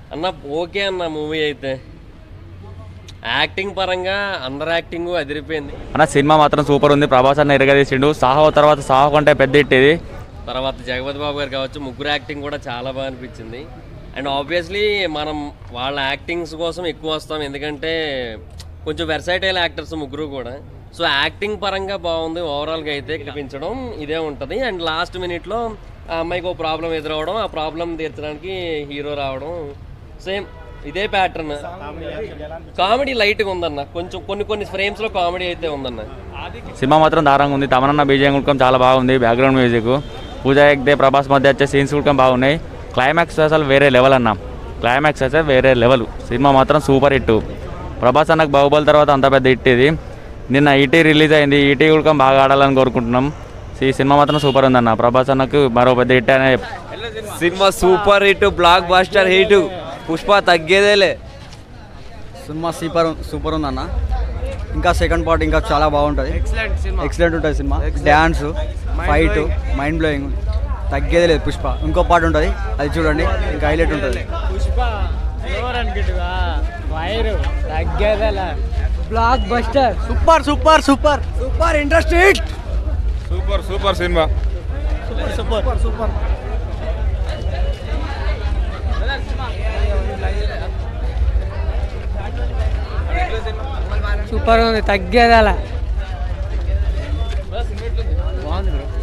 అన్న ఓకే అన్న మూవీ అయితే యాక్టింగ్ పరంగా అందరు యాక్టింగ్ అదిరిపోయింది అన్న సినిమా మాత్రం సూపర్ ఉంది ప్రభాస్ అన్న ఎరగదీసిండు సాహో తర్వాత సాహో కంటే పెద్ద హిట్ ఇది తర్వాత జగపతి బాబు గారు కావచ్చు ముగ్గురు యాక్టింగ్ కూడా చాలా బాగా అనిపించింది అండ్ ఆబ్వియస్లీ మనం వాళ్ళ యాక్టింగ్స్ కోసం ఎక్కువ వస్తాం ఎందుకంటే కొంచెం వెర్సైటైల్ యాక్టర్స్ ముగ్గురు కూడా సో యాక్టింగ్ పరంగా బాగుంది ఓవరాల్గా అయితే కనిపించడం ఇదే ఉంటుంది అండ్ లాస్ట్ మినిట్లో ఆ అమ్మాయికి ఒక ప్రాబ్లం ఎదురవడం ఆ ప్రాబ్లం తీర్చడానికి హీరో రావడం సేమ్ ఇదే ప్యాటర్న్ కామెడీ లైట్గా ఉందన్న కొంచెం కొన్ని కొన్ని ఫ్రేమ్స్లో కామెడీ అయితే ఉందన్న సినిమా మాత్రం దారంగా ఉంది తమనన్న బీజం కుడకం చాలా బాగుంది బ్యాక్గ్రౌండ్ మ్యూజిక్ పూజా హెగ్డే ప్రభాస్ మధ్య వచ్చే సీన్స్ కుడకం బాగున్నాయి క్లైమాక్స్ అసలు వేరే లెవెల్ అన్న క్లైమాక్స్ అయితే వేరే లెవెల్ సినిమా మాత్రం సూపర్ హిట్ ప్రభాస్ అన్నకు బాహుబలి తర్వాత అంత పెద్ద హిట్ ఇది నిన్న ఈటీ రిలీజ్ అయింది ఈటీ కుడకం బాగా ఆడాలని కోరుకుంటున్నాం ఈ సినిమా మాత్రం సూపర్ ఉందన్న ప్రభాస్ అన్నకు మరో పెద్ద హిట్ అనే cinema super hit blockbuster hit Pushpa తగ్గేదేలే సినిమా సూపర్ సూపర్ ఉందన్న ఇంకా సెకండ్ పార్ట్ ఇంకా చాలా బాగుంటుంది ఎక్సలెంట్ ఉంటుంది cinema dance fight mind blowing తగ్గేదే లేదు పుష్ప ఇంకో పార్ట్ ఉంటుంది అది చూడండి ఇంకా హైలైట్ ఉంటుంది పుష్ప ఎవరు అనుకుంటుగా వైరు తగ్గేదలా blockbuster super super super super industry super super cinema super super super ఉంది తగ్గేదలా బాగుంది బ్రో